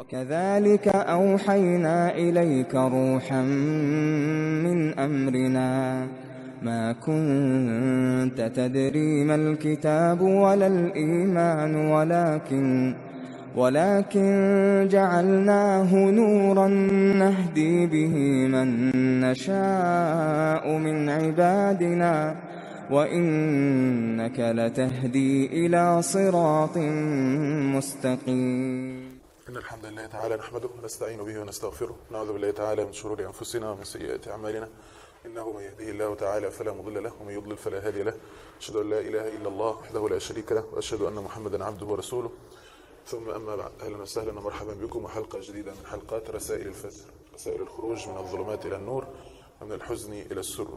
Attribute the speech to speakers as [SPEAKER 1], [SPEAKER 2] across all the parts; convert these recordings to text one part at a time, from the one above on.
[SPEAKER 1] وكذلك أوحينا إليك روحا من أمرنا ما كنت تدري ما الكتاب ولا الإيمان ولكن ولكن جعلناه نورا نهدي به من نشاء من عبادنا وإنك لتهدي إلى صراط مستقيم
[SPEAKER 2] إن الحمد لله تعالى نحمده ونستعين به ونستغفره نعوذ بالله تعالى من شرور أنفسنا ومن سيئات أعمالنا إنه من يهده الله تعالى فلا مضل له ومن يضلل فلا هادي له أشهد أن لا إله إلا الله وحده لا شريك له وأشهد أن محمدا عبده ورسوله ثم أما بعد أهلا وسهلا ومرحبا بكم وحلقة جديدة من حلقات رسائل الفجر رسائل الخروج من الظلمات إلى النور ومن الحزن إلى السرور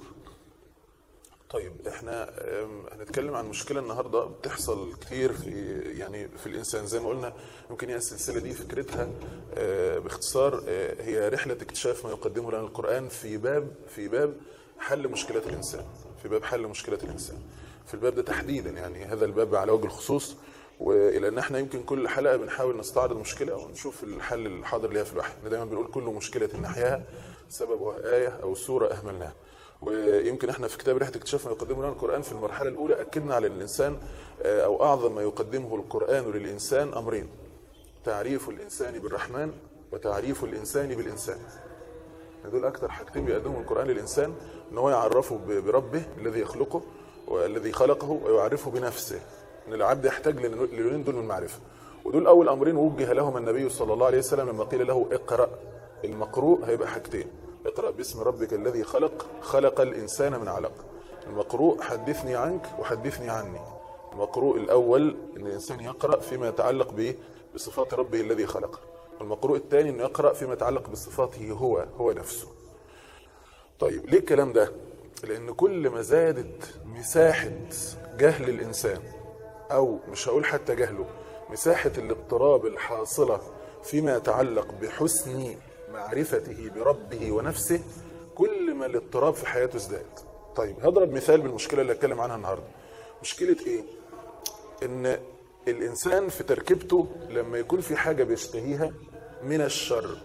[SPEAKER 2] طيب احنا ام، هنتكلم عن مشكله النهارده بتحصل كتير في يعني في الانسان زي ما قلنا يمكن هي السلسله دي فكرتها اه، باختصار اه، هي رحله اكتشاف ما يقدمه لنا القران في باب في باب حل مشكلات الانسان في باب حل مشكلات الانسان في الباب ده تحديدا يعني هذا الباب على وجه الخصوص والى ان احنا يمكن كل حلقه بنحاول نستعرض مشكله ونشوف الحل الحاضر ليها في الوحي إحنا دايما بنقول كل مشكله نحياها سببها ايه او سوره اهملناها ويمكن احنا في كتاب رحله اكتشاف ما يقدمه لنا القران في المرحله الاولى اكدنا على الانسان آه، او اعظم ما يقدمه القران للانسان امرين تعريف الانسان بالرحمن وتعريف الانسان بالانسان دول اكتر حاجتين بيقدمهم القران للانسان ان هو يعرفه ب- بربه الذي يخلقه والذي خلقه ويعرفه بنفسه ان العبد يحتاج للن- للونين دول من المعرفه ودول اول امرين وجه لهم النبي صلى الله عليه وسلم لما قيل له اقرا المقروء هيبقى حاجتين اقرا باسم ربك الذي خلق خلق الانسان من علق المقروء حدثني عنك وحدثني عني المقروء الاول ان الانسان يقرا فيما يتعلق بايه بصفات ربه الذي خلقه والمقروء الثاني انه يقرا فيما يتعلق بصفاته هو هو نفسه طيب ليه الكلام ده لان كل ما زادت مساحه جهل الانسان او مش هقول حتى جهله مساحه الاضطراب الحاصله فيما يتعلق بحسن معرفته بربه ونفسه كل ما الاضطراب في حياته ازداد طيب هضرب مثال بالمشكله اللي اتكلم عنها النهارده مشكله ايه ان الانسان في تركيبته لما يكون في حاجه بيشتهيها من الشر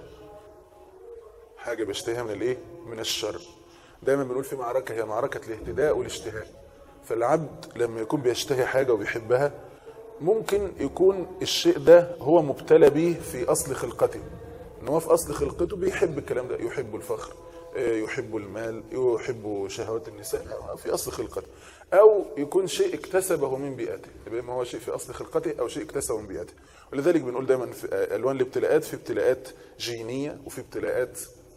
[SPEAKER 2] حاجه بيشتهيها من الايه من الشر دايما بنقول في معركه هي معركه الاهتداء والاشتهاء فالعبد لما يكون بيشتهي حاجه وبيحبها ممكن يكون الشيء ده هو مبتلى به في اصل خلقته ان هو في اصل خلقته بيحب الكلام ده يحب الفخر آه، يحب المال يحب شهوات النساء في اصل خلقته او يكون شيء اكتسبه من بيئته يبقى اما هو شيء في اصل خلقته او شيء اكتسبه من بيئته ولذلك بنقول دايما في آه، الوان الابتلاءات في ابتلاءات جينيه وفي ابتلاءات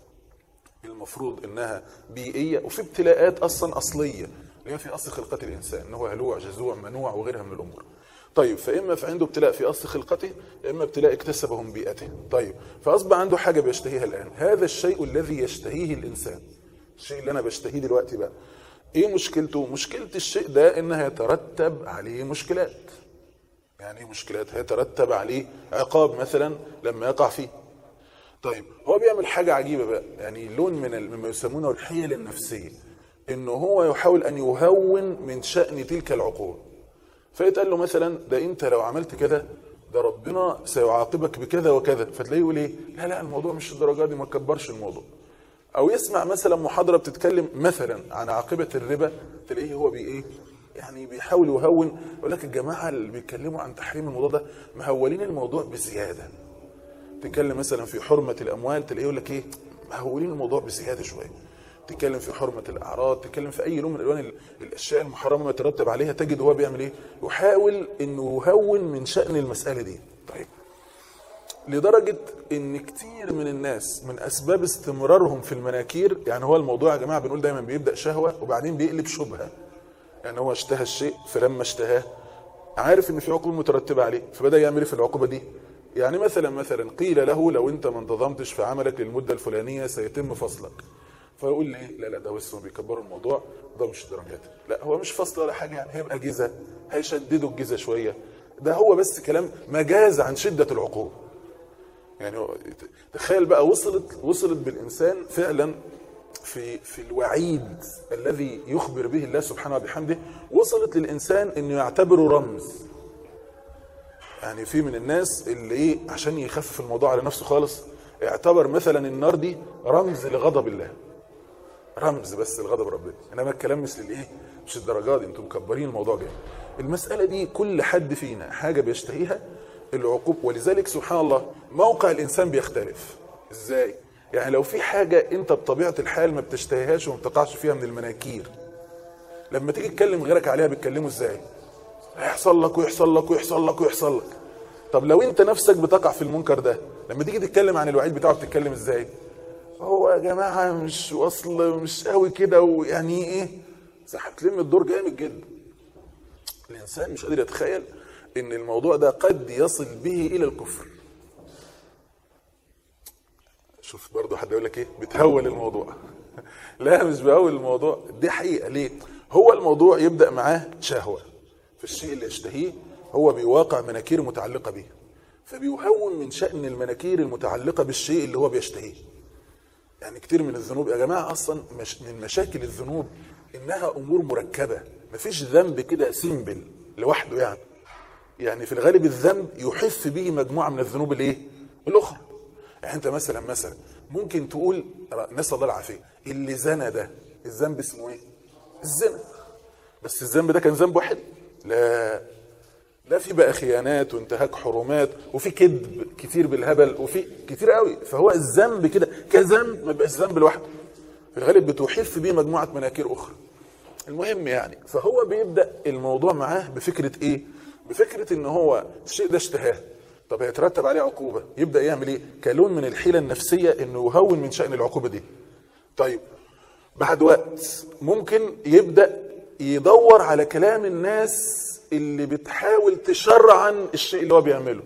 [SPEAKER 2] المفروض انها بيئيه وفي ابتلاءات اصلا اصليه اللي هي في اصل خلقه الانسان ان هو هلوع جزوع منوع وغيرها من الامور طيب فاما في عنده ابتلاء في اصل خلقته اما ابتلاء اكتسبه من بيئته طيب فاصبح عنده حاجه بيشتهيها الان هذا الشيء الذي يشتهيه الانسان الشيء اللي انا بشتهيه دلوقتي بقى ايه مشكلته مشكله الشيء ده انها يترتب عليه مشكلات يعني ايه مشكلات هيترتب عليه عقاب مثلا لما يقع فيه طيب هو بيعمل حاجة عجيبة بقى يعني لون من ال- مما يسمونه الحيل النفسية انه هو يحاول ان يهون من شأن تلك العقوبة فيتقال له مثلا ده انت لو عملت كده ده ربنا سيعاقبك بكذا وكذا فتلاقيه يقول ايه لا لا الموضوع مش الدرجة دي ما تكبرش الموضوع او يسمع مثلا محاضرة بتتكلم مثلا عن عاقبة الربا تلاقيه هو بي ايه يعني بيحاول يهون يقول لك الجماعة اللي بيتكلموا عن تحريم الموضوع ده مهولين الموضوع بزيادة تتكلم مثلا في حرمة الأموال تلاقيه يقول لك إيه مهولين الموضوع بزيادة شوية تتكلم في حرمة الأعراض تتكلم في أي لون من ألوان ال- الأشياء المحرمة ما يترتب عليها تجد هو بيعمل إيه يحاول إنه يهون من شأن المسألة دي طيب لدرجة إن كتير من الناس من أسباب استمرارهم في المناكير يعني هو الموضوع يا جماعة بنقول دايما بيبدأ شهوة وبعدين بيقلب شبهة يعني هو اشتهى الشيء فلما اشتهاه عارف ان في عقوبه مترتبه عليه فبدا يعمل ايه في العقوبه دي يعني مثلا مثلا قيل له لو انت ما انتظمتش في عملك للمده الفلانيه سيتم فصلك فيقول لي لا لا ده بس هم بيكبروا الموضوع ده مش درجات لا هو مش فصل ولا حاجه يعني هيبقى جزء هيشددوا الجزء شويه ده هو بس كلام مجاز عن شده العقوبه يعني هو- تخيل بقى وصلت وصلت بالانسان فعلا في في الوعيد الذي يخبر به الله سبحانه وبحمده وصلت للانسان انه يعتبره رمز يعني في من الناس اللي ايه عشان يخفف الموضوع على نفسه خالص اعتبر مثلا النار دي رمز لغضب الله رمز بس لغضب ربنا انما الكلام مش للايه مش الدرجات دي انتم مكبرين الموضوع جامد المساله دي كل حد فينا حاجه بيشتهيها العقوب ولذلك سبحان الله موقع الانسان بيختلف ازاي يعني لو في حاجه انت بطبيعه الحال ما بتشتهيهاش وما بتقعش فيها من المناكير لما تيجي تكلم غيرك عليها بتكلمه ازاي هيحصل لك ويحصل لك ويحصل لك ويحصل لك طب لو انت نفسك بتقع في المنكر ده لما تيجي تتكلم عن الوعيد بتاعه بتتكلم ازاي هو يا جماعه مش وصل مش قوي كده ويعني ايه صح بتلم الدور جامد جدا الانسان مش قادر يتخيل ان الموضوع ده قد يصل به الى الكفر شوف برضه حد يقول لك ايه بتهول الموضوع لا مش بهول الموضوع دي حقيقه ليه هو الموضوع يبدا معاه شهوه في الشيء اللي يشتهيه هو بيواقع مناكير متعلقه به فبيهون من شان المناكير المتعلقه بالشيء اللي هو بيشتهيه يعني كتير من الذنوب يا جماعه اصلا مش من مشاكل الذنوب انها امور مركبه مفيش ذنب كده سيمبل لوحده يعني يعني في الغالب الذنب يحف به مجموعه من الذنوب الايه الاخرى يعني انت مثلا مثلا ممكن تقول نسال الله العافيه اللي زنى ده الذنب اسمه ايه الزنا بس الذنب ده كان ذنب واحد لا لا في بقى خيانات وانتهاك حرمات وفي كذب كتير بالهبل وفي كتير قوي فهو الذنب كده كذنب ما بقاش ذنب لوحده في الغالب بتحف بيه مجموعه مناكير اخرى المهم يعني فهو بيبدا الموضوع معاه بفكره ايه بفكره ان هو الشيء ده اشتهاه طب هيترتب عليه عقوبه يبدا يعمل ايه كلون من الحيله النفسيه انه يهون من شان العقوبه دي طيب بعد وقت ممكن يبدا يدور على كلام الناس اللي بتحاول تشرعن الشيء اللي هو بيعمله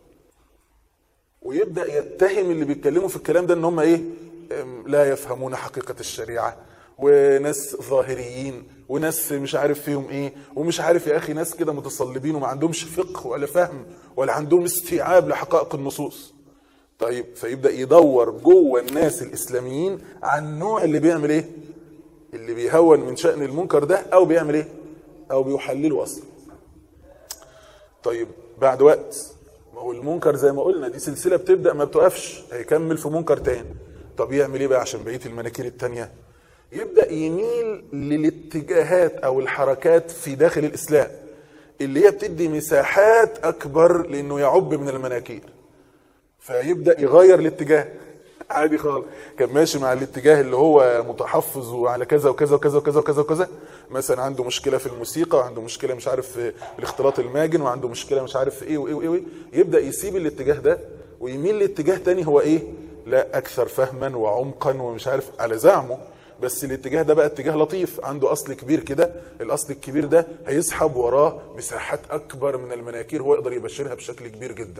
[SPEAKER 2] ويبدا يتهم اللي بيتكلموا في الكلام ده ان هم ايه لا يفهمون حقيقه الشريعه وناس ظاهريين وناس مش عارف فيهم ايه ومش عارف يا اخي ناس كده متصلبين وما عندهمش فقه ولا فهم ولا عندهم استيعاب لحقائق النصوص طيب فيبدا يدور جوه الناس الاسلاميين عن النوع اللي بيعمل ايه اللي بيهون من شان المنكر ده او بيعمل ايه او بيحلله اصلا طيب بعد وقت ما هو المنكر زي ما قلنا دي سلسله بتبدا ما بتوقفش هيكمل في منكر تاني طب يعمل ايه بقى عشان بقيه المناكير التانيه يبدا يميل للاتجاهات او الحركات في داخل الاسلام اللي هي بتدي مساحات اكبر لانه يعب من المناكير فيبدا يغير الاتجاه عادي خالص كان ماشي مع الاتجاه اللي هو متحفظ وعلى كذا وكذا وكذا وكذا وكذا وكذا مثلا عنده مشكله في الموسيقى وعنده مشكله مش عارف في الاختلاط الماجن وعنده مشكله مش عارف في ايه وايه وايه, وإيه. يبدا يسيب الاتجاه ده ويميل لاتجاه تاني هو ايه لا اكثر فهما وعمقا ومش عارف على زعمه بس الاتجاه ده بقى اتجاه لطيف عنده اصل كبير كده الاصل الكبير ده هيسحب وراه مساحات اكبر من المناكير هو يقدر يبشرها بشكل كبير جدا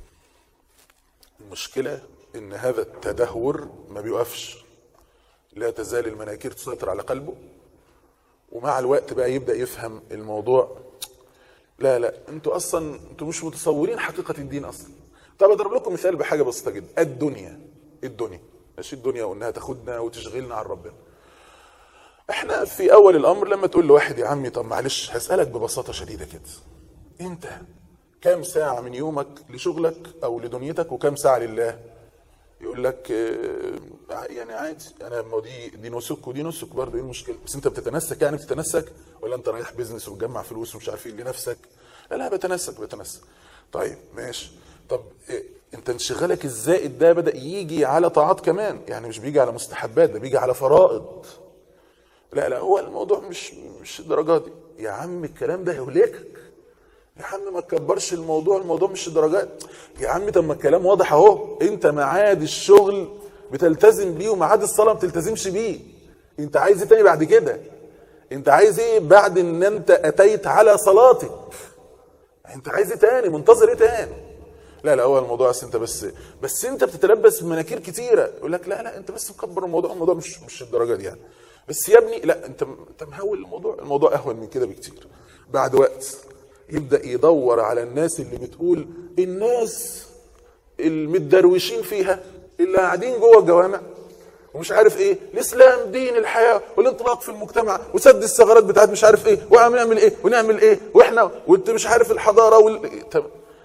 [SPEAKER 2] المشكله ان هذا التدهور ما بيوقفش لا تزال المناكير تسيطر على قلبه ومع الوقت بقى يبدا يفهم الموضوع لا لا انتوا اصلا انتوا مش متصورين حقيقه الدين اصلا طب اضرب لكم مثال بحاجه بسيطه جدا الدنيا الدنيا ماشي الدنيا وانها تاخدنا وتشغلنا عن ربنا احنا في اول الامر لما تقول لواحد يا عمي طب معلش هسالك ببساطه شديده كده انت كام ساعه من يومك لشغلك او لدنيتك وكام ساعه لله يقول لك يعني عادي انا ما دي دي نسك ودي نسك برضه ايه المشكله بس انت بتتنسك يعني بتتنسك ولا انت رايح بيزنس وتجمع فلوس ومش عارف ايه لنفسك لا لا بتنسك بتنسك طيب ماشي طب إيه انت انشغالك الزائد ده بدا يجي على طاعات كمان يعني مش بيجي على مستحبات ده بيجي على فرائض لا لا هو الموضوع مش مش الدرجات دي يا عم الكلام ده يهلكك يا عم ما تكبرش الموضوع الموضوع مش الدرجات يا عم طب ما الكلام واضح اهو انت ميعاد الشغل بتلتزم بيه وميعاد الصلاه ما بتلتزمش بيه انت عايز ايه تاني بعد كده انت عايز ايه بعد ان انت اتيت على صلاتك انت عايز ايه تاني منتظر ايه تاني لا لا هو الموضوع اصل انت بس بس انت بتتلبس بمناكير كتيره يقول لك لا لا انت بس مكبر الموضوع الموضوع مش مش الدرجه دي يعني بس يا ابني لا انت انت مهول الموضوع الموضوع اهون من كده بكتير بعد وقت يبدا يدور على الناس اللي بتقول الناس المتدروشين فيها اللي قاعدين جوه الجوامع ومش عارف ايه الاسلام دين الحياه والانطلاق في المجتمع وسد الثغرات بتاعت مش عارف ايه ونعمل ايه ونعمل ايه واحنا وانت مش عارف الحضاره وال... طب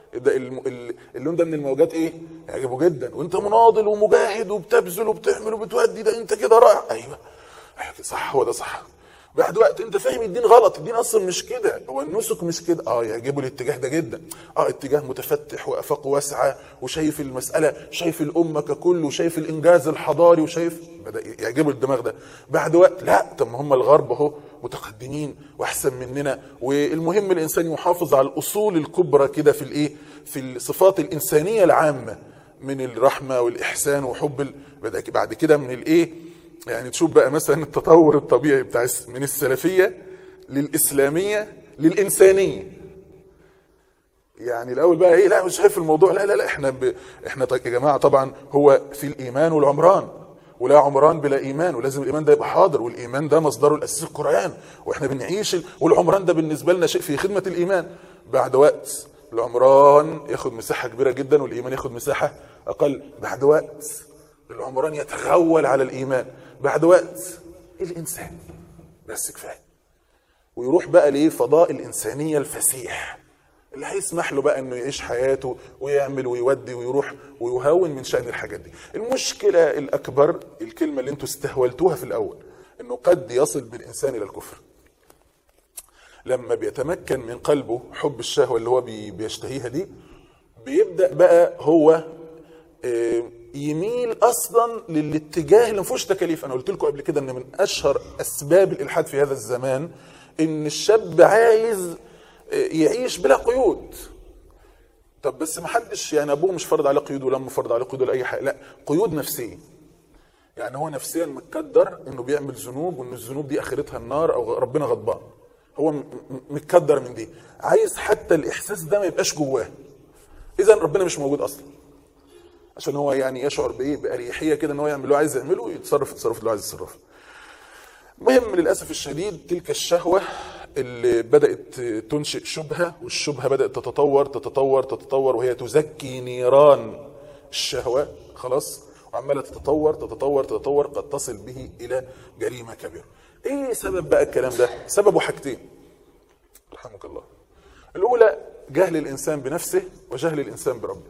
[SPEAKER 2] ده الم- ال- اللون ده من الموجات ايه يعجبه جدا وانت مناضل ومجاهد وبتبذل وبتعمل وبتودي ده انت كده رائع ايوه ايوه كده صح هو ده صح بعد وقت انت فاهم الدين غلط الدين اصلا مش كده هو النسك مش كده اه يعجبه الاتجاه ده جدا اه اتجاه متفتح وافاقه واسعه وشايف المساله شايف الامه ككل وشايف الانجاز الحضاري وشايف بدا يعجبه الدماغ ده بعد وقت لا طب ما هم الغرب اهو متقدمين واحسن مننا والمهم الانسان يحافظ على الاصول الكبرى كده في الايه في الصفات الانسانيه العامه من الرحمه والاحسان وحب ال... بدا بعد كده من الايه يعني تشوف بقى مثلا التطور الطبيعي بتاع الس- من السلفيه للاسلاميه للانسانيه يعني الاول بقى ايه لا مش شايف الموضوع لا لا لا احنا ب... احنا طيب يا جماعه طبعا هو في الايمان والعمران ولا عمران بلا ايمان ولازم الايمان ده يبقى حاضر والايمان ده مصدره الاساسي القران واحنا بنعيش ال... والعمران ده بالنسبه لنا شيء في خدمه الايمان بعد وقت العمران ياخد مساحه كبيره جدا والايمان ياخد مساحه اقل بعد وقت العمران يتغول على الايمان بعد وقت الانسان بس كفايه ويروح بقى ليه فضاء الانسانيه الفسيح اللي هيسمح له بقى انه يعيش حياته ويعمل ويودي ويروح ويهون من شان الحاجات دي المشكله الاكبر الكلمه اللي انتوا استهولتوها في الاول انه قد يصل بالانسان الى الكفر لما بيتمكن من قلبه حب الشهوه اللي هو بي- بيشتهيها دي بيبدا بقى هو آه، يميل اصلا للاتجاه اللي ما فيهوش تكاليف انا قلت لكم قبل كده ان من اشهر اسباب الالحاد في هذا الزمان ان الشاب عايز آه، يعيش بلا قيود طب بس ما حدش يعني ابوه مش فرض عليه قيود ولا امه فرض عليه قيود ولا اي حاجه لا قيود نفسيه يعني هو نفسيا متكدر انه بيعمل ذنوب وان الذنوب دي اخرتها النار او ربنا غضبان هو م- م- متكدر من دي عايز حتى الاحساس ده ما يبقاش جواه اذا ربنا مش موجود اصلا عشان هو يعني يشعر بايه باريحيه كده ان هو يعمل اللي هو عايز يعمله ويتصرف التصرف اللي هو عايز يتصرفه المهم للاسف الشديد تلك الشهوه اللي بدات تنشئ شبهه والشبهه بدات تتطور تتطور تتطور وهي تزكي نيران الشهوه خلاص وعماله تتطور تتطور تتطور قد تصل به الى جريمه كبيره. ايه سبب بقى الكلام ده؟ سببه حاجتين. رحمك الله. الاولى جهل الانسان بنفسه وجهل الانسان بربه.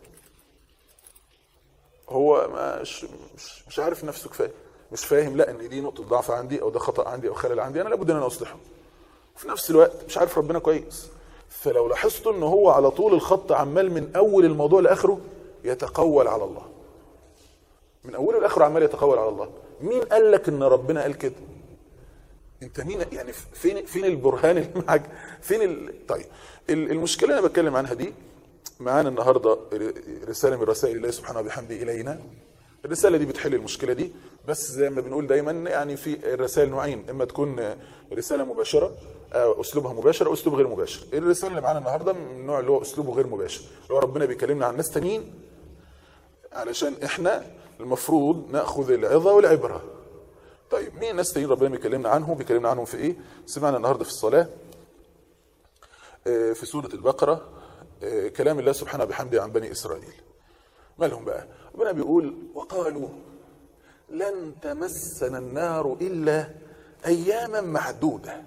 [SPEAKER 2] هو مش مش, مش عارف نفسه كفايه مش فاهم لا ان دي نقطه ضعف عندي او ده خطا عندي او خلل عندي انا لابد ان انا اصلحه وفي نفس الوقت مش عارف ربنا كويس فلو لاحظتوا ان هو على طول الخط عمال من اول الموضوع لاخره يتقول على الله من اوله لاخره عمال يتقول على الله مين قال لك ان ربنا قال كده انت مين يعني فين فين البرهان اللي معاك فين ال... طيب ال- المشكله اللي انا بتكلم عنها دي معانا النهارده ر- رساله من رسائل الله سبحانه وبحمده الينا الرساله دي بتحل المشكله دي بس زي ما بنقول دايما يعني في الرسائل نوعين اما تكون رساله مباشره أو اسلوبها مباشر او اسلوب غير مباشر الرساله اللي معانا النهارده من النوع اللي هو اسلوبه غير مباشر اللي هو ربنا بيكلمنا عن ناس تانيين علشان احنا المفروض ناخذ العظه والعبره طيب مين الناس تانيين ربنا بيكلمنا عنهم بيكلمنا عنهم في ايه سمعنا النهارده في الصلاه آه، في سوره البقره آه، كلام الله سبحانه بحمده عن بني اسرائيل مالهم بقى ربنا بيقول وقالوا لن تمسنا النار الا اياما معدوده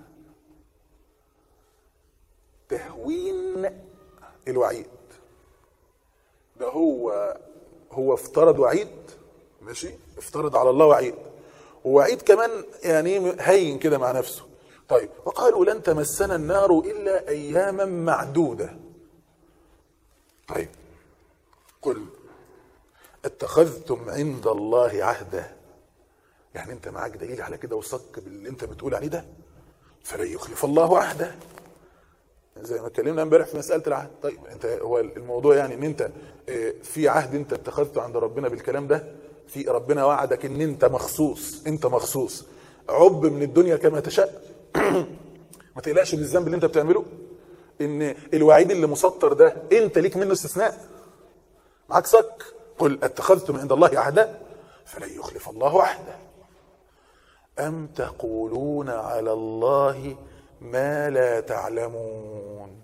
[SPEAKER 2] تهوين الوعيد ده هو هو افترض وعيد ماشي افترض على الله وعيد ووعيد كمان يعني هين كده مع نفسه طيب وقالوا لن تمسنا النار الا اياما معدوده طيب قل اتخذتم عند الله عهدا يعني انت معاك دليل على كده وصك باللي انت بتقول عليه ده فلن يخلف الله عهده زي ما اتكلمنا امبارح في مساله العهد طيب انت هو الموضوع يعني ان انت اه، في عهد انت اتخذته عند ربنا بالكلام ده في ربنا وعدك ان انت مخصوص انت مخصوص عب من الدنيا كما تشاء ما تقلقش من الذنب اللي انت بتعمله ان الوعيد اللي مسطر ده انت ليك منه استثناء معاك صك قل اتخذتم عند الله عهدا فلن يخلف الله عهدا أم تقولون على الله ما لا تعلمون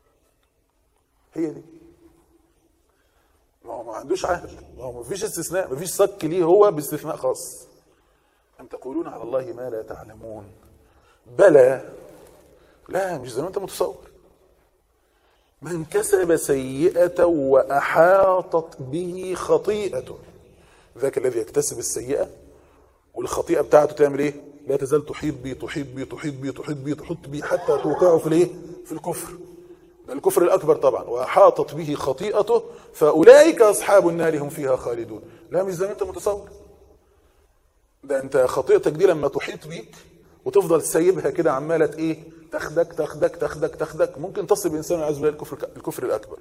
[SPEAKER 2] هي دي ما هو ما عندوش عهد ما هو ما فيش استثناء ما فيش صك ليه هو باستثناء خاص أم تقولون على الله ما لا تعلمون بلى لا مش زي ما انت متصور من كسب سيئة وأحاطت به خطيئته ذاك الذي يكتسب السيئة والخطيئة بتاعته تعمل ايه؟ لا تزال تحيط بي تحيط بي تحيط بي تحيط بي تحط بي حتى توقعه في الايه؟ في الكفر ده الكفر الأكبر طبعا وأحاطت به خطيئته فأولئك أصحاب النار هم فيها خالدون لا مش زي ما أنت متصور ده أنت خطيئتك دي لما تحيط بيك وتفضل سايبها كده عمالة إيه تاخدك تاخدك تاخدك تاخدك ممكن تصل الإنسان والعياذ بالله الكفر الكفر الأكبر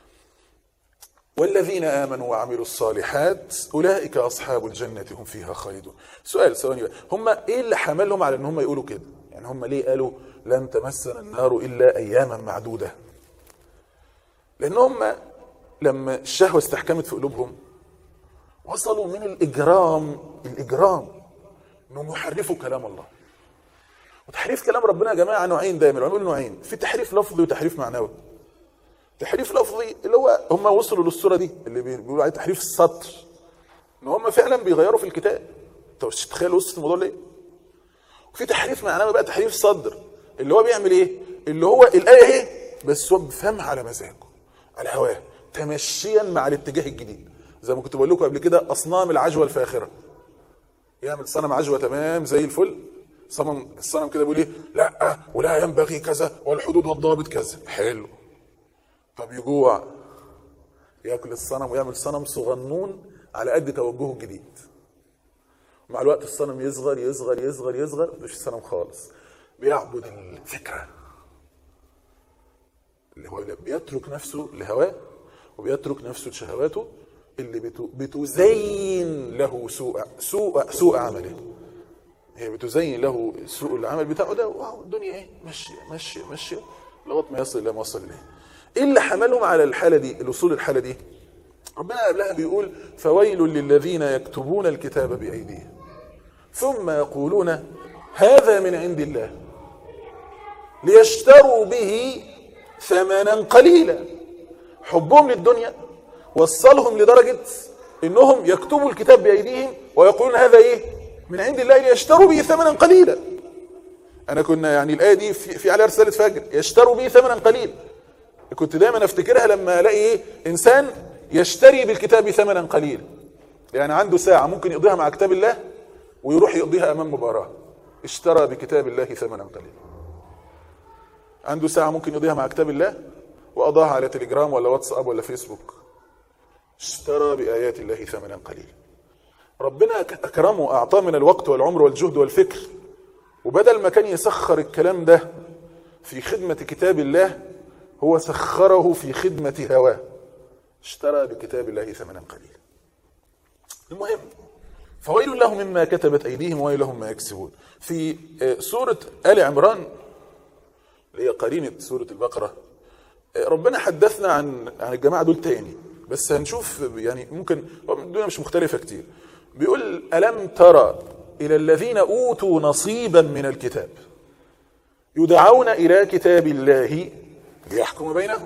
[SPEAKER 2] والذين آمنوا وعملوا الصالحات أولئك أصحاب الجنة هم فيها خالدون سؤال ثواني بقى هم إيه اللي حملهم على إن هم يقولوا كده يعني هم ليه قالوا لن تمسنا النار إلا أياما معدودة لأن هم لما الشهوة استحكمت في قلوبهم وصلوا من الإجرام الإجرام إنهم يحرفوا كلام الله وتحريف كلام ربنا يا جماعة نوعين دايما العلماء نوعين في تحريف لفظي وتحريف معنوي تحريف لفظي اللي هو هم وصلوا للصورة دي اللي بيقولوا عليه تحريف السطر ان هم فعلا بيغيروا في الكتاب انت مش تتخيل وصلت الموضوع ليه وفي تحريف معنوي بقى تحريف صدر اللي هو بيعمل ايه اللي هو الآية اهي بس هو بيفهمها على مزاجه على هواه تمشيا مع الاتجاه الجديد زي ما كنت بقول لكم قبل كده اصنام العجوه الفاخره يعمل صنم عجوه تمام زي الفل صنم الصنم كده بيقول ايه لا ولا ينبغي كذا والحدود والضوابط كذا حلو طب يجوع ياكل الصنم ويعمل صنم صغنون على قد توجهه الجديد مع الوقت الصنم يصغر يصغر يصغر يصغر مش الصنم خالص بيعبد الفكره اللي هو بيترك نفسه لهواه وبيترك نفسه لشهواته اللي بتزين له سوء سوء سوء عمله هي بتزين له سوء العمل بتاعه ده واو الدنيا ايه ماشيه ماشيه ماشيه لغايه ما يصل الى ما وصل اليه ايه اللي حملهم على الحاله دي الوصول الحاله دي ربنا قبلها بيقول فويل للذين يكتبون الكتاب بايديهم ثم يقولون هذا من عند الله ليشتروا به ثمنا قليلا حبهم للدنيا وصلهم لدرجة انهم يكتبوا الكتاب بايديهم ويقولون هذا ايه من عند الله ليشتروا به ثمنا قليلا انا كنا يعني الايه دي في, في عليها رساله فجر يشتروا به ثمنا قليلا كنت دايما افتكرها لما الاقي ايه انسان يشتري بالكتاب ثمنا قليلا يعني عنده ساعه ممكن يقضيها مع كتاب الله ويروح يقضيها امام مباراه اشترى بكتاب الله ثمنا قليلا عنده ساعه ممكن يقضيها مع كتاب الله وقضاها على تليجرام ولا واتساب ولا فيسبوك اشترى بآيات الله ثمنا قليلا ربنا أكرمه أعطاه من الوقت والعمر والجهد والفكر وبدل ما كان يسخر الكلام ده في خدمة كتاب الله هو سخره في خدمة هواه اشترى بكتاب الله ثمنا قليلا المهم فويل لهم مما كتبت أيديهم وويل لهم ما يكسبون في سورة آل عمران اللي هي قرينة سورة البقرة ربنا حدثنا عن عن الجماعة دول تاني بس هنشوف يعني ممكن الدنيا مش مختلفة كتير بيقول ألم ترى إلى الذين أوتوا نصيبا من الكتاب يدعون إلى كتاب الله ليحكم بينهم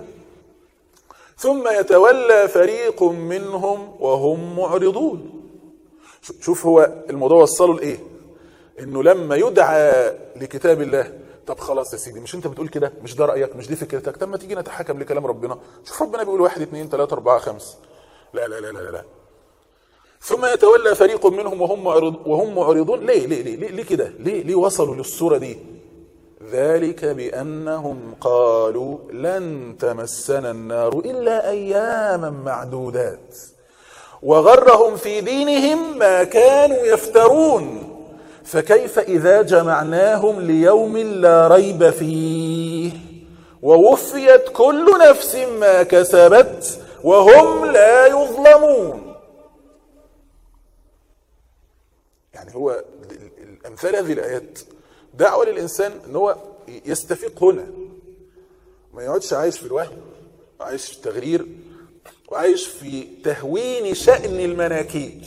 [SPEAKER 2] ثم يتولى فريق منهم وهم معرضون شوف هو الموضوع وصله لإيه إنه لما يدعى لكتاب الله طب خلاص يا سيدي مش انت بتقول كده مش ده رايك مش دي فكرتك طب ما تيجي نتحكم لكلام ربنا شوف ربنا بيقول واحد اثنين ثلاثة أربعة خمسة لا لا لا لا لا ثم يتولى فريق منهم وهم معرض وهم معرضون ليه ليه ليه ليه, ليه كده ليه ليه وصلوا للصورة دي ذلك بأنهم قالوا لن تمسنا النار إلا أياما معدودات وغرهم في دينهم ما كانوا يفترون فكيف إذا جمعناهم ليوم لا ريب فيه ووفيت كل نفس ما كسبت وهم لا يظلمون يعني هو الأمثال هذه الآيات دعوة للإنسان أن هو يستفيق هنا ما يقعدش عايش في الوهم وعايش في التغرير وعايش في تهوين شأن المناكير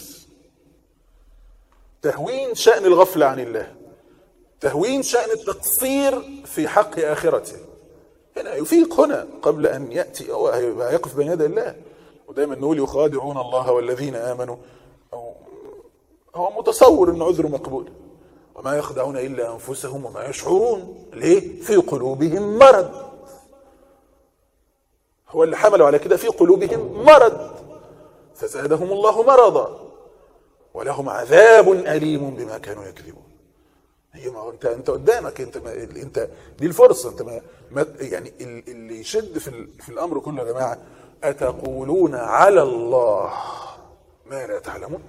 [SPEAKER 2] تهوين شأن الغفلة عن الله تهوين شأن التقصير في حق آخرته هنا يفيق هنا قبل أن يأتي أو يقف بين يدي الله ودايما نقول يخادعون الله والذين آمنوا أو هو متصور أن عذره مقبول وما يخدعون إلا أنفسهم وما يشعرون ليه في قلوبهم مرض هو اللي حملوا على كده في قلوبهم مرض فزادهم الله مرضا ولهم عذاب أليم بما كانوا يكذبون هي ما هو انت انت قدامك انت ما انت دي الفرصه انت ما, ما يعني ال- اللي يشد في ال- في الامر كله يا جماعه اتقولون على الله ما لا تعلمون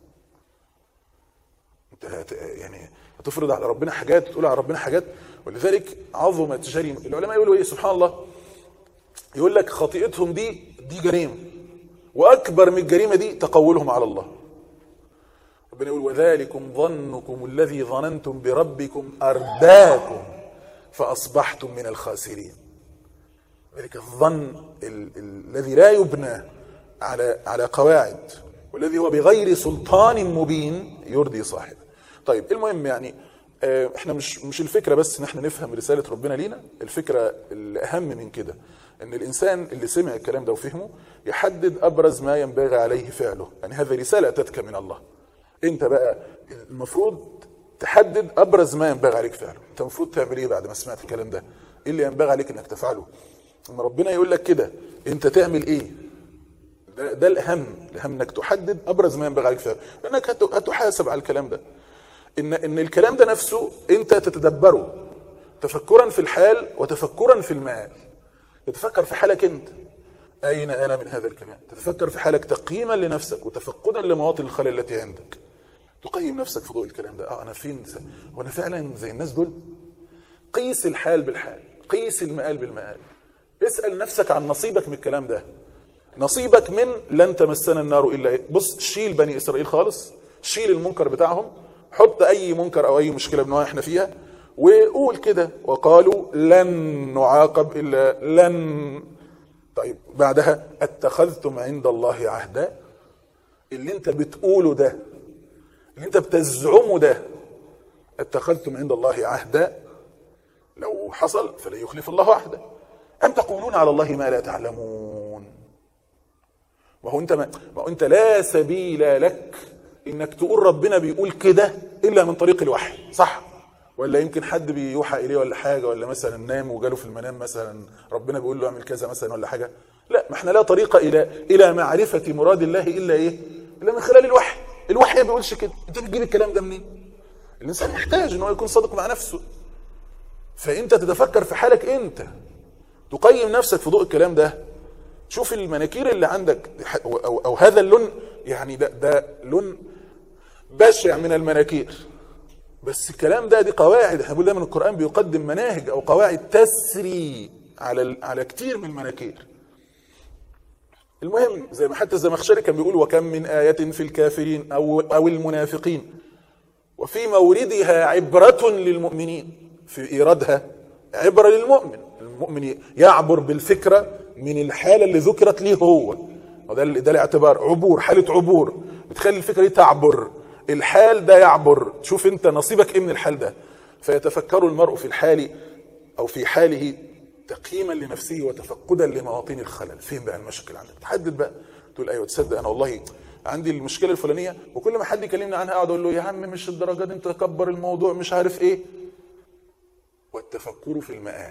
[SPEAKER 2] انت هت يعني هتفرض على ربنا حاجات وتقول على ربنا حاجات ولذلك عظمت جريمه العلماء يقولوا ايه سبحان الله يقول لك خطيئتهم دي دي جريمه واكبر من الجريمه دي تقولهم على الله ربنا يقول وذلكم ظنكم الذي ظننتم بربكم أرداكم فأصبحتم من الخاسرين ذلك الظن ال- ال- الذي لا يبنى على على قواعد والذي هو بغير سلطان مبين يرضي صاحبه طيب المهم يعني آه، احنا مش مش الفكره بس ان احنا نفهم رساله ربنا لينا الفكره الاهم من كده ان الانسان اللي سمع الكلام ده وفهمه يحدد ابرز ما ينبغي عليه فعله يعني هذه رساله اتتك من الله انت بقى المفروض تحدد ابرز ما ينبغي عليك فعله انت المفروض تعمل ايه بعد ما سمعت الكلام ده ايه اللي ينبغي عليك انك تفعله لما ربنا يقول لك كده انت تعمل ايه ده, ده الاهم الاهم انك تحدد ابرز ما ينبغي عليك فعله لانك هت- هتحاسب على الكلام ده ان ان الكلام ده نفسه انت تتدبره تفكرا في الحال وتفكرا في المآل تتفكر في حالك انت اين انا من هذا الكلام تتفكر في حالك تقييما لنفسك وتفقدا لمواطن الخلل التي عندك تقيم نفسك في ضوء الكلام ده اه انا فين وانا فعلا زي الناس دول قيس الحال بالحال قيس المآل بالمآل اسأل نفسك عن نصيبك من الكلام ده نصيبك من لن تمسنا النار الا إيه؟ بص شيل بني اسرائيل خالص شيل المنكر بتاعهم حط اي منكر او اي مشكله من احنا فيها وقول كده وقالوا لن نعاقب الا لن طيب بعدها اتخذتم عند الله عهدا اللي انت بتقوله ده اللي انت بتزعمه ده اتخذتم عند الله عهدا لو حصل فلا يخلف الله عهدا ام تقولون على الله ما لا تعلمون ما هو انت ما, ما هو انت لا سبيل لك انك تقول ربنا بيقول كده الا من طريق الوحي صح ولا يمكن حد بيوحى اليه ولا حاجه ولا مثلا نام وجاله في المنام مثلا ربنا بيقول له اعمل كذا مثلا ولا حاجه لا ما احنا لا طريق الى الى معرفه مراد الله الا ايه الا من خلال الوحي الوحي ما بيقولش كده انت بتجيب الكلام ده منين الانسان محتاج ان هو يكون صادق مع نفسه فانت تتفكر في حالك انت تقيم نفسك في ضوء الكلام ده شوف المناكير اللي عندك او, أو, أو هذا اللون يعني ده ده لون بشع من المناكير بس الكلام ده دي قواعد احنا بنقول دايما القران بيقدم مناهج او قواعد تسري على ال- على كتير من المناكير المهم زي ما حتى الزمخشري كان بيقول وكم من آية في الكافرين أو أو المنافقين وفي موردها عبرة للمؤمنين في إيرادها عبرة للمؤمن المؤمن يعبر بالفكرة من الحالة اللي ذكرت ليه هو وده ال- ده الاعتبار عبور حالة عبور بتخلي الفكرة دي تعبر الحال ده يعبر شوف انت نصيبك ايه من الحال ده فيتفكر المرء في الحال او في حاله تقييما لنفسه وتفقدا لمواطن الخلل فين بقى المشكله عندك تحدد بقى تقول ايوه تصدق انا والله عندي المشكله الفلانيه وكل ما حد يكلمني عنها اقعد اقول له يا عم مش الدرجه دي انت تكبر الموضوع مش عارف ايه والتفكر في المآل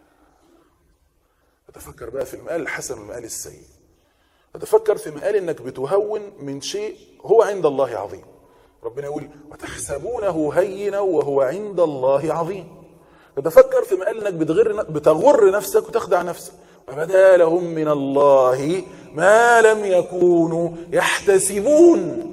[SPEAKER 2] تتفكر بقى في المآل الحسن والمآل السيء تتفكر في مآل انك بتهون من شيء هو عند الله عظيم ربنا يقول وتحسبونه هينا وهو عند الله عظيم تتفكر في مآل انك بتغر بتغر نفسك وتخدع نفسك وبدا لهم من الله ما لم يكونوا يحتسبون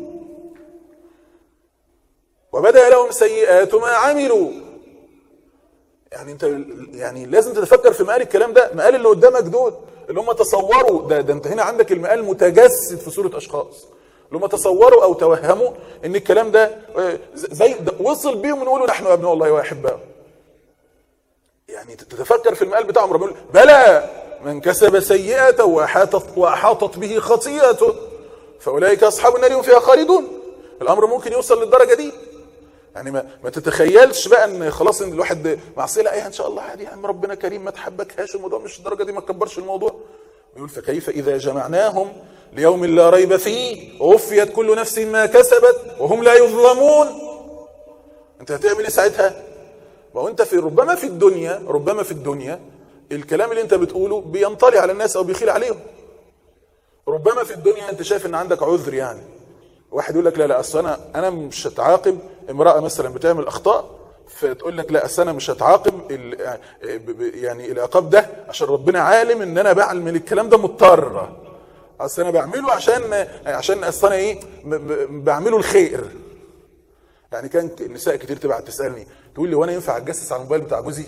[SPEAKER 2] وبدا لهم سيئات ما عملوا يعني انت يعني لازم تتفكر في مقال الكلام ده مقال اللي قدامك دول اللي هم تصوروا ده, ده انت هنا عندك المقال متجسد في صوره اشخاص اللي هم تصوروا او توهموا ان الكلام ده آه، زي ده وصل بيهم ونقولوا نحن ابناء الله واحباؤه يعني تتفكر في المقال بتاعهم ربنا يقول بلى من كسب سيئة وأحاطت, وأحاطت به خطيئته فأولئك أصحاب النار هم فيها خالدون الأمر ممكن يوصل للدرجة دي يعني ما, ما تتخيلش بقى ان خلاص ان الواحد معصيه لا ايه ان شاء الله عادي يا عم ربنا كريم ما تحبكهاش الموضوع مش الدرجه دي ما تكبرش الموضوع يقول فكيف اذا جمعناهم ليوم لا ريب فيه ووفيت كل نفس ما كسبت وهم لا يظلمون انت هتعمل ايه ساعتها ما هو انت في ربما في الدنيا ربما في الدنيا الكلام اللي انت بتقوله بينطلي على الناس او بيخيل عليهم ربما في الدنيا انت شايف ان عندك عذر يعني واحد يقول لك لا لا اصل انا انا مش هتعاقب امراه مثلا بتعمل اخطاء فتقول لك لا اصل انا مش هتعاقب ال- ب- ب- يعني العقاب ده عشان ربنا عالم ان انا بعمل الكلام ده مضطر اصل انا بعمله عشان عشان اصل انا ايه ب- ب- بعمله الخير يعني كان النساء كتير تبعت تسالني تقول لي وانا ينفع اتجسس على الموبايل بتاع جوزي؟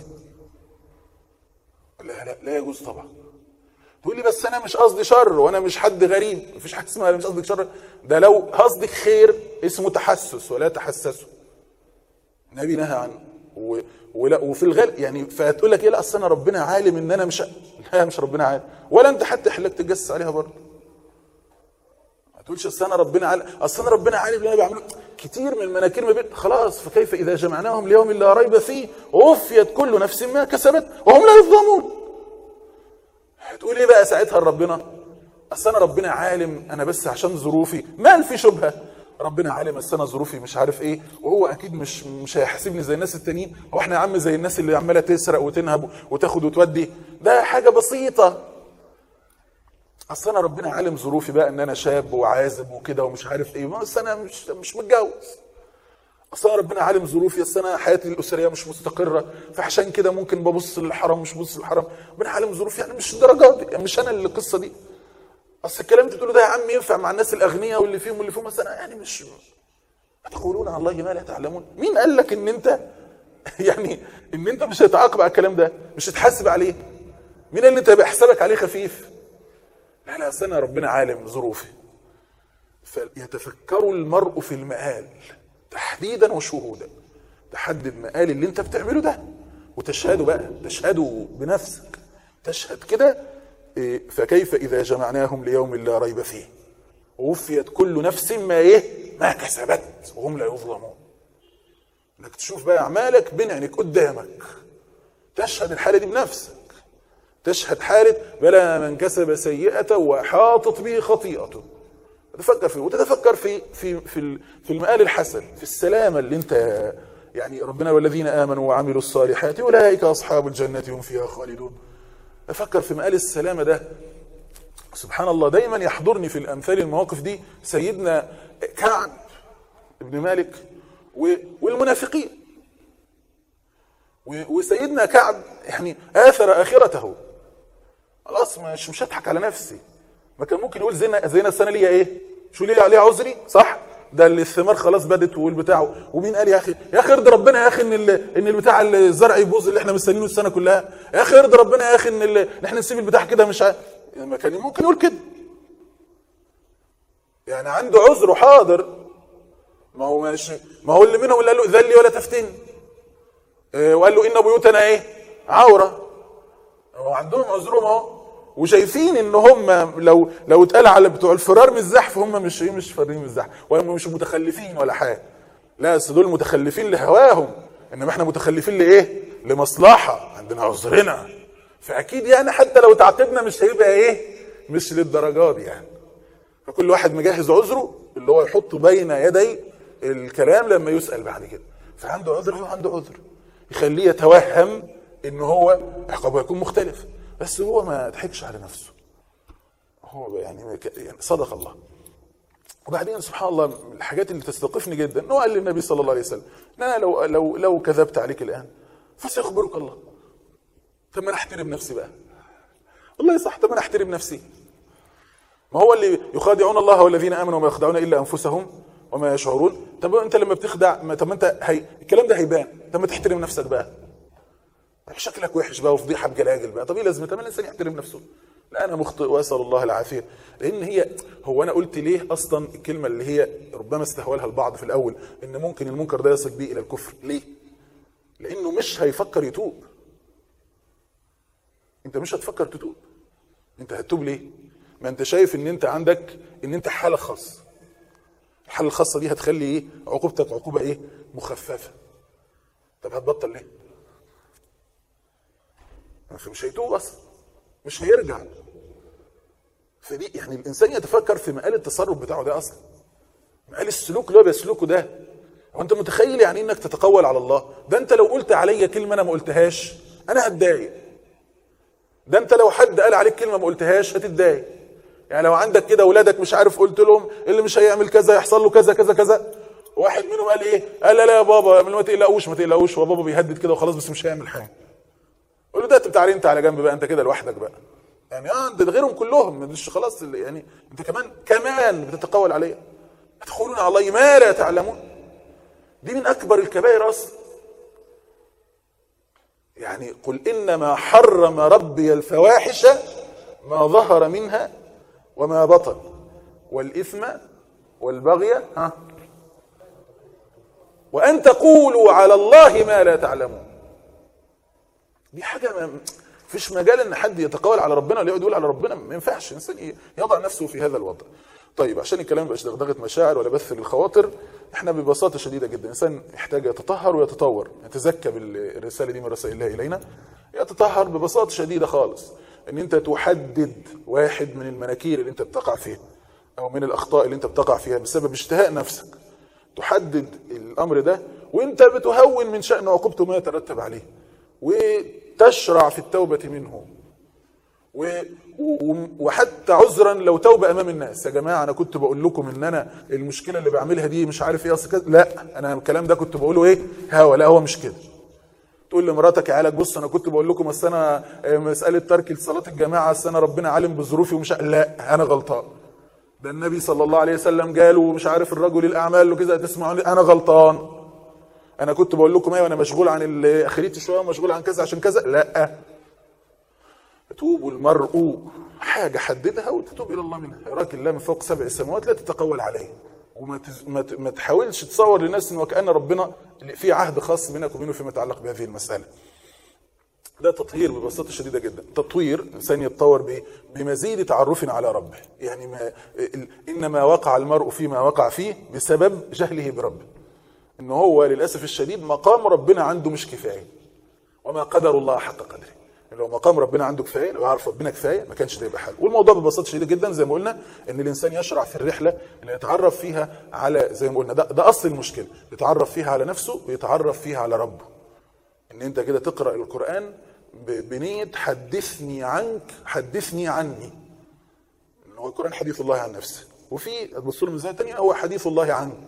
[SPEAKER 2] لا لا لا يجوز طبعا تقول لي بس انا مش قصدي شر وانا مش حد غريب مفيش حاجه اسمها مش قصدك شر ده لو قصدك خير اسمه تحسس ولا تحسسوا النبي نهى عنه و... ولا وفي الغالب يعني فتقول لك ايه لا اصل انا ربنا عالم ان انا مش لا مش ربنا عالم ولا انت حتى يحلك تتجسس عليها برضه ما تقولش اصل انا ربنا عالم اصل انا ربنا عالم اللي انا بعمله كتير من مناكير ما بين خلاص فكيف اذا جمعناهم ليوم لا ريب فيه وفيت كل نفس ما كسبت وهم لا يظلمون هتقول ايه بقى ساعتها لربنا اصل انا ربنا عالم انا بس عشان ظروفي ما في شبهه ربنا عالم اصل انا ظروفي مش عارف ايه وهو اكيد مش مش هيحاسبني زي الناس التانيين هو احنا يا عم زي الناس اللي عماله تسرق وتنهب وتاخد وتودي ده حاجه بسيطه اصل انا ربنا عالم ظروفي بقى ان انا شاب وعازب وكده ومش عارف ايه بس انا مش مش متجوز اصل أنا ربنا عالم ظروفي اصل انا حياتي الاسريه مش مستقره فعشان كده ممكن ببص للحرام مش ببص للحرام ربنا عالم ظروفي يعني مش الدرجات دي يعني مش انا اللي القصه دي اصل الكلام اللي بتقوله ده يا عم ينفع مع الناس الاغنياء واللي فيهم واللي فيهم بس انا يعني مش تقولون على الله ما لا تعلمون مين قال لك ان انت يعني ان انت مش هتعاقب على الكلام ده مش هتحاسب عليه مين قال ان انت هيبقى حسابك عليه خفيف لا لا اصل انا ربنا عالم ظروفي فيتفكر المرء في المآل تحديدا وشهودا تحدد مآل اللي انت بتعمله ده وتشهده بقى تشهده بنفسك تشهد كده إيه، فكيف إذا جمعناهم ليوم لا ريب فيه ووفيت كل نفس ما ايه ما كسبت وهم لا يظلمون انك تشوف بقى اعمالك بين عينيك قدامك تشهد الحاله دي بنفسك تشهد حاله بلى من كسب سيئه واحاطت به خطيئته تتفكر فيه وتتفكر في في في ال- في المآل الحسن في السلامه اللي انت يعني ربنا والذين امنوا وعملوا الصالحات اولئك اصحاب الجنه هم فيها خالدون افكر في مآل السلامه ده سبحان الله دايما يحضرني في الامثال المواقف دي سيدنا كعب ابن مالك و- والمنافقين و- وسيدنا كعب يعني اثر اخرته خلاص مش مش هضحك على نفسي ما كان ممكن يقول زينا زينا السنه ليا ايه شو ليه عليها عذري صح ده اللي الثمار خلاص بدت والبتاع ومين قال يا اخي يا اخي ارضي ربنا يا اخي ان ال- ان البتاع الزرع يبوظ اللي احنا مستنيينه السنه كلها يا اخي ارضي ربنا يا اخي ان ال- ان احنا نسيب البتاع كده مش ع... ما كان ممكن يقول كده يعني عنده عذر وحاضر ما هو مش ما هو اللي منهم اللي قال له اذن لي ولا تفتني إيه، وقال له ان بيوتنا ايه عوره هو عندهم عذرهم اهو وشايفين ان هم لو لو اتقال على بتوع الفرار من الزحف هم مش ايه مش فارين من الزحف وهم مش متخلفين ولا حاجه لا بس دول متخلفين لهواهم انما احنا متخلفين لايه لمصلحه عندنا عذرنا فاكيد يعني حتى لو تعاقبنا مش هيبقى ايه مش للدرجات دي يعني فكل واحد مجهز عذره اللي هو يحطه بين يدي الكلام لما يسأل بعد كده فعنده عذر هو عنده عذر يخليه يتوهم ان هو عقابه يكون مختلف بس هو ما ضحكش على نفسه هو يعني يعني صدق الله وبعدين سبحان الله من الحاجات اللي تستوقفني جدا انه قال للنبي صلى الله عليه وسلم ان انا لو لو لو كذبت عليك الان فسيخبرك الله طب ما انا احترم نفسي بقى والله صح طب ما انا احترم نفسي ما هو اللي يخادعون الله والذين امنوا وما يخدعون الا انفسهم وما يشعرون طب انت لما بتخدع ما طب ما انت هي... الكلام ده هيبان طب ما تحترم نفسك بقى شكلك وحش بقى وفضيحه بجلاجل بقى طب ايه لازمتها ما الانسان يحترم نفسه لا انا مخطئ واسال الله العافيه لان هي هو انا قلت ليه اصلا الكلمه اللي هي ربما استهولها البعض في الاول ان ممكن المنكر ده يصل بيه الى الكفر ليه لانه مش هيفكر يتوب انت مش هتفكر تتوب انت هتتوب ليه ما انت شايف ان انت عندك ان انت حاله خاصه الحاله الخاصه دي هتخلي ايه عقوبتك عقوبه ايه مخففه طب هتبطل ليه فمش هيتوب اصلا مش هيرجع فدي يعني الانسان يتفكر في مقال التصرف بتاعه ده اصلا مقال السلوك اللي هو بيسلكه ده هو انت متخيل يعني انك تتقول على الله ده انت لو قلت عليا كلمه انا ما قلتهاش انا هتضايق ده انت لو حد قال عليك كلمه ما قلتهاش هتتضايق يعني لو عندك كده اولادك مش عارف قلت لهم اللي مش هيعمل كذا يحصل له كذا كذا كذا واحد منهم قال ايه قال لا لا يا بابا ما تقلقوش ما تقلقوش هو بابا بيهدد كده وخلاص بس مش هيعمل حاجه قول له ده انت بتاع انت على جنب بقى انت كده لوحدك بقى يعني اه انت غيرهم كلهم مش خلاص يعني انت كمان كمان بتتقول عليا تقولون على الله ما لا تعلمون دي من اكبر الكبائر اصلا يعني قل انما حرم ربي الفواحش ما ظهر منها وما بطن والاثم والبغي ها وان تقولوا على الله ما لا تعلمون دي حاجه ما فيش مجال ان حد يتقول على ربنا ولا يقعد يقول على ربنا ما ينفعش الانسان يضع نفسه في هذا الوضع طيب عشان الكلام ما يبقاش دغدغه مشاعر ولا بث للخواطر احنا ببساطه شديده جدا الانسان يحتاج يتطهر ويتطور يتزكى بالرساله دي من رسائل الله الينا يتطهر ببساطه شديده خالص ان انت تحدد واحد من المناكير اللي انت بتقع فيها او من الاخطاء اللي انت بتقع فيها بسبب اشتهاء نفسك تحدد الامر ده وانت بتهون من شان عقوبته ما يترتب عليه وتشرع في التوبه منه و... و... وحتى عذرا لو توبه امام الناس يا جماعه انا كنت بقول لكم ان انا المشكله اللي بعملها دي مش عارف ايه اصل كده لا انا الكلام ده كنت بقوله ايه هوا لا هو مش كده تقول لمراتك يا عيالك بص انا كنت بقول لكم اصل انا مساله ترك صلاه الجماعه اصل انا ربنا عالم بظروفي ومش لا انا غلطان ده النبي صلى الله عليه وسلم قال ومش عارف الرجل الاعمال وكذا تسمعوني انا غلطان انا كنت بقول لكم ايه وانا مشغول عن اخرتي شويه ومشغول عن كذا عشان كذا لا يتوب المرء حاجه حددها وتتوب الى الله منها يراك الله من فوق سبع سماوات لا تتقول عليه وما تز... ما, ت... ما تحاولش تصور للناس ان وكان ربنا في عهد خاص بينك وبينه فيما يتعلق بهذه المساله ده تطهير ببساطه شديده جدا تطوير الانسان يتطور بايه بمزيد تعرف على ربه يعني ما انما وقع المرء فيما وقع فيه بسبب جهله بربه ان هو للاسف الشديد مقام ربنا عنده مش كفايه وما قدر الله حق قدره لو مقام ربنا عنده كفايه لو يعرف ربنا كفايه ما كانش ده يبقى حل والموضوع ببساطه شديده جدا زي ما قلنا ان الانسان يشرع في الرحله اللي يتعرف فيها على زي ما قلنا ده, ده اصل المشكله يتعرف فيها على نفسه ويتعرف فيها على ربه ان انت كده تقرا القران بنيه حدثني عنك حدثني عني ان هو القران حديث الله عن نفسه وفي تبص له من زاويه ثانيه هو حديث الله عنك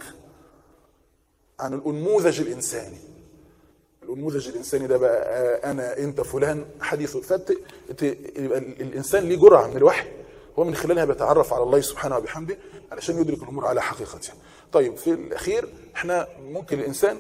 [SPEAKER 2] عن الانموذج الانساني الانموذج الانساني ده بقى انا انت فلان حديث فت يبقى الانسان ليه جرعه من الوحي هو من خلالها بيتعرف على الله سبحانه وبحمده علشان يدرك الامور على حقيقتها. طيب في الاخير احنا ممكن الانسان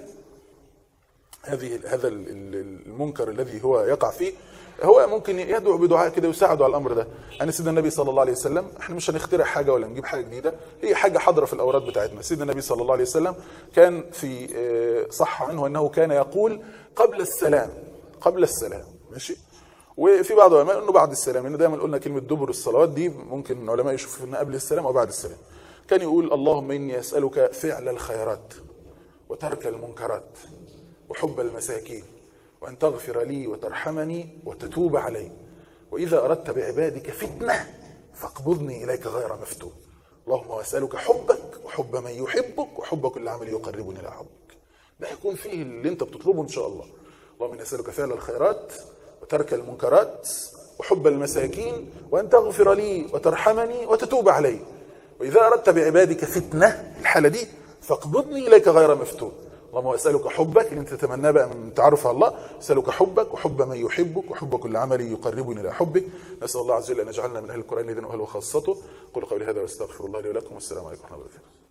[SPEAKER 2] هذه هذا المنكر الذي هو يقع فيه هو ممكن يدعو بدعاء كده يساعده على الامر ده يعني سيدنا النبي صلى الله عليه وسلم احنا مش هنخترع حاجه ولا نجيب حاجه جديده هي حاجه حاضره في الاوراد بتاعتنا سيدنا النبي صلى الله عليه وسلم كان في صح عنه انه كان يقول قبل السلام قبل السلام ماشي وفي بعض العلماء انه بعد السلام لان دايما قلنا كلمه دبر الصلوات دي ممكن العلماء يشوفوا انها قبل السلام او بعد السلام كان يقول اللهم اني اسالك فعل الخيرات وترك المنكرات وحب المساكين وأن تغفر لي وترحمني وتتوب علي وإذا أردت بعبادك فتنة فاقبضني إليك غير مفتون اللهم وأسألك حبك وحب من يحبك وحب كل عمل يقربني إلى حبك ده هيكون فيه اللي أنت بتطلبه إن شاء الله اللهم إني أسألك فعل الخيرات وترك المنكرات وحب المساكين وأن تغفر لي وترحمني وتتوب علي وإذا أردت بعبادك فتنة الحالة دي فاقبضني إليك غير مفتون اللهم اسالك حبك اللي انت تتمناه بقى من تعرف على الله اسالك حبك وحب من يحبك وحب كل عمل يقربني الى حبك نسال الله عز وجل ان يجعلنا من اهل القران الذين اهله خاصته قل قولي هذا واستغفر الله لي ولكم والسلام عليكم ورحمه الله وبركاته